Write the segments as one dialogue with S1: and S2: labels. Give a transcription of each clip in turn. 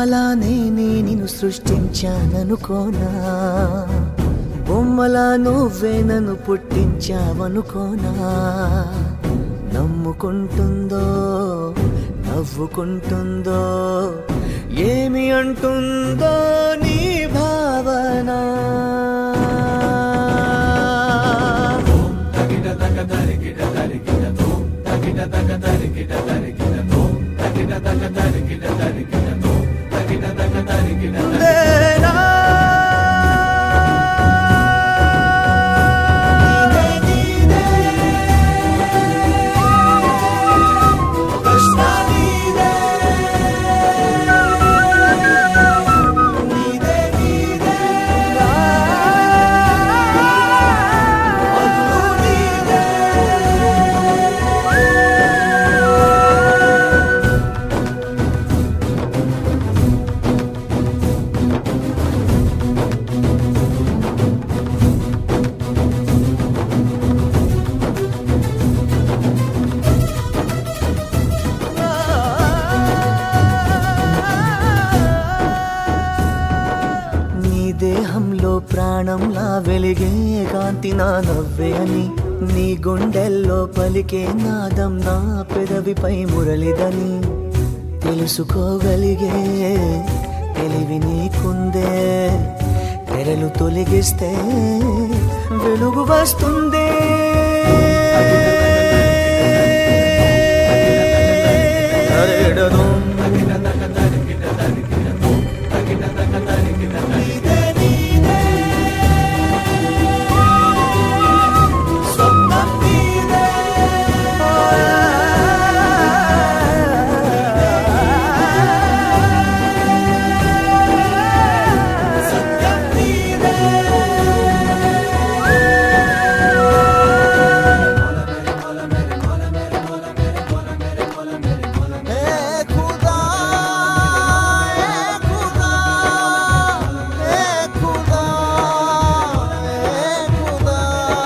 S1: బొమ్మలానే నిన్ను సృష్టించాననుకోనా బొమ్మలా నువ్వే నన్ను పుట్టించావనుకోనా నమ్ముకుంటుందో నవ్వుకుంటుందో ఏమి అంటుందో నీ భావన లేనా? నీదే, నీదే. కృష్ణ నీదే. నీదే, నీదే. మధు నీదే. నీ దేహంలో ప్రాణంలా వెలిగే కాంతి నా నవ్వే అని నీ గుండెల్లో పలికే నాదం నా పెదవిపై మురళిదని తెలుసుకోగలిగే తెలివి నీకుందే తెరలు తొలగిస్తే వెలుగు వస్తుందే నీదే నీదే స్వప్నం నీదే సత్యం నీదే ఏ ఖుదా ఏ ఖుదా ఏ ఖుదా ఏ ఖుదా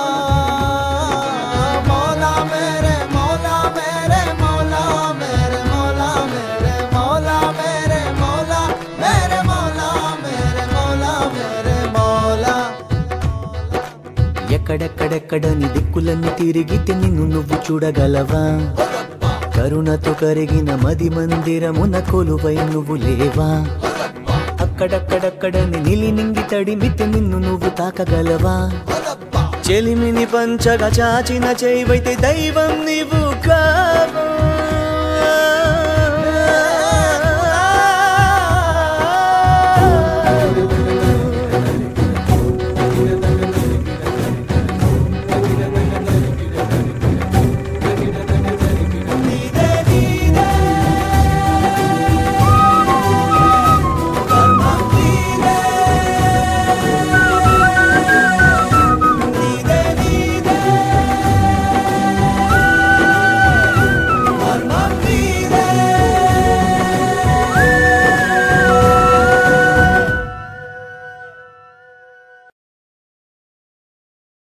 S1: మౌలా మేరే మౌలా మేరే మౌలా మేరే మౌలా మేరే మౌలా మేరే మౌలా మేరే మౌలా మేరే మౌలా మేరే మౌలా ఎక్కడెక్కడెక్కడని దిక్కులన్నీ తిరిగితే నిన్ను నువ్వు చూడగలవా కరుణతో కరిగిన మది మందిరమున కొలువై నువ్వు లేవా అక్కడక్కడక్కడని నిలి నింగి తడిమితే నిన్ను నువ్వు తాకగలవా చెలిమిని పంచగా చాచిన చేయివైతే దైవం నీవు కావా